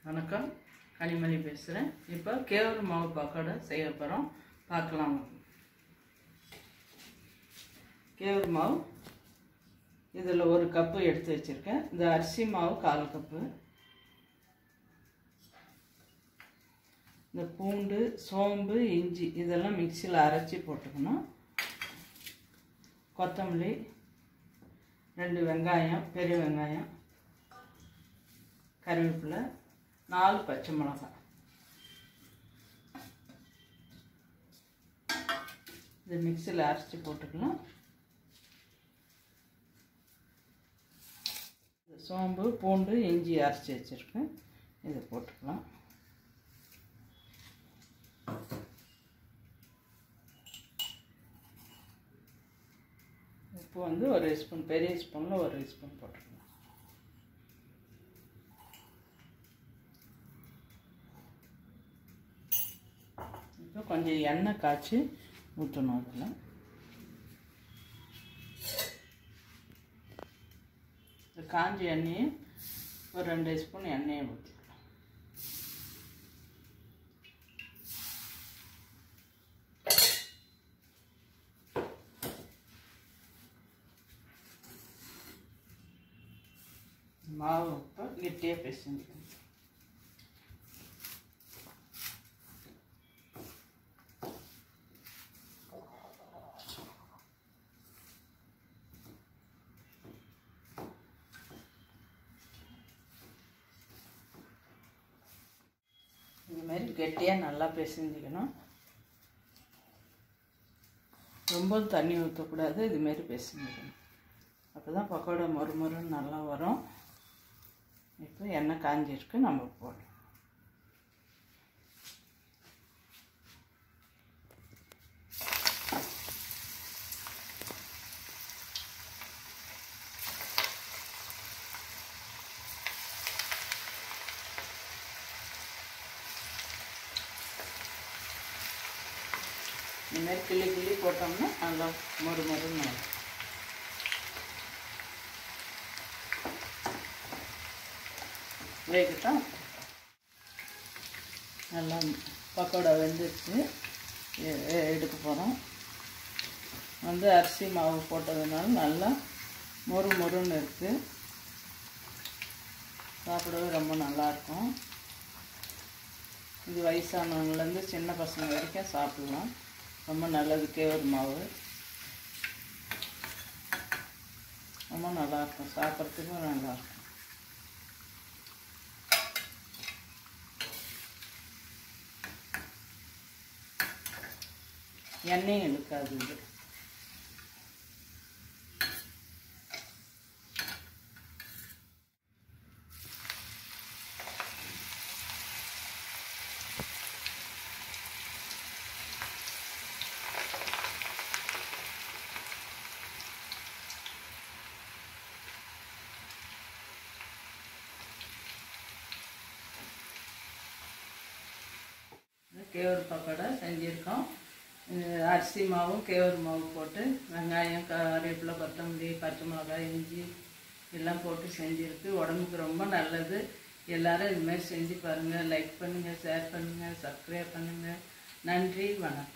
வணக்கம் கனிமணி பேசுகிறேன் இப்போ கேவுரு மாவு பக்கோடா செய்ய போகிறோம் பார்க்கலாம் வாங்க. கேவுரு மாவு இதில் ஒரு கப்பு எடுத்து வச்சுருக்கேன் இந்த அரிசி மாவு கால் கப்பு இந்த பூண்டு சோம்பு இஞ்சி இதெல்லாம் மிக்சியில் அரைச்சி போட்டுக்கணும் கொத்தமல்லி ரெண்டு வெங்காயம் பெரிய வெங்காயம் கருவேப்பிலை நாலு பச்சை மிளகாய் இது மிக்சியில் அரைச்சி போட்டுக்கலாம் இது சோம்பு பூண்டு இஞ்சி அரைச்சி வச்சுருக்கேன் இதை போட்டுக்கலாம் உப்பு வந்து ஒரு ஸ்பூன் பெரிய ஸ்பூனில் ஒரு ஸ்பூன் போட்டுக்கலாம் இப்போ கொஞ்சம் எண்ணெய் காய்ச்சி ஊற்றணும் அதில் இந்த காஞ்ச எண்ணெயை ஒரு ரெண்டு ஸ்பூன் எண்ணெயை ஊற்றிக்கலாம் மாவு இப்போ கெட்டியாக பிசைஞ்சுக்கணும் இந்த மாதிரி கெட்டியாக நல்லா பிசைஞ்சிக்கணும் ரொம்ப தண்ணி ஊற்றக்கூடாது இதுமாரி பிசைஞ்சிக்கணும் அப்போ தான் பக்கோடா மொறு மொறுன்னு நல்லா வரும் இப்போ எண்ணெய் காஞ்சிருக்கு நம்ம போடணும் இந்த மாதிரி கிள்ளி கிள்ளி போட்டோம்னா நல்லா மொறு மொறுன்னு வரும் வேகட்டும் நல்லா பக்கோடா வெந்துருச்சு எ- எ- எடுக்க போகிறோம் வந்து அரிசி மாவு போட்டதுனால நல்லா மொறு மொறுன்னு இருக்குது சாப்பிடவே ரொம்ப நல்லாயிருக்கும் இது வயசானவங்கலேருந்து சின்ன பசங்க வரைக்கும் சாப்பிடலாம் ரொம்ப நல்லது கேவர் மாவு ரொம்ப நல்லாயிருக்கும் சாப்பிட்றதுக்கும் நல்லாயிருக்கும் எண்ணெயும் இழுக்காது இது கேவர் பக்கோடா செஞ்சுருக்கோம் இது அரிசி மாவும் கேவர் மாவு போட்டு வெங்காயம் கருவேப்பிலை கொத்தமல்லி பச்சை மிளகாய் இஞ்சி எல்லாம் போட்டு செஞ்சுருக்கு உடம்புக்கு ரொம்ப நல்லது எல்லாரும் இதுமாதிரி செஞ்சு பாருங்கள் லைக் பண்ணுங்கள் ஷேர் பண்ணுங்கள் சப்ஸ்கிரைப் பண்ணுங்கள் நன்றி வணக்கம்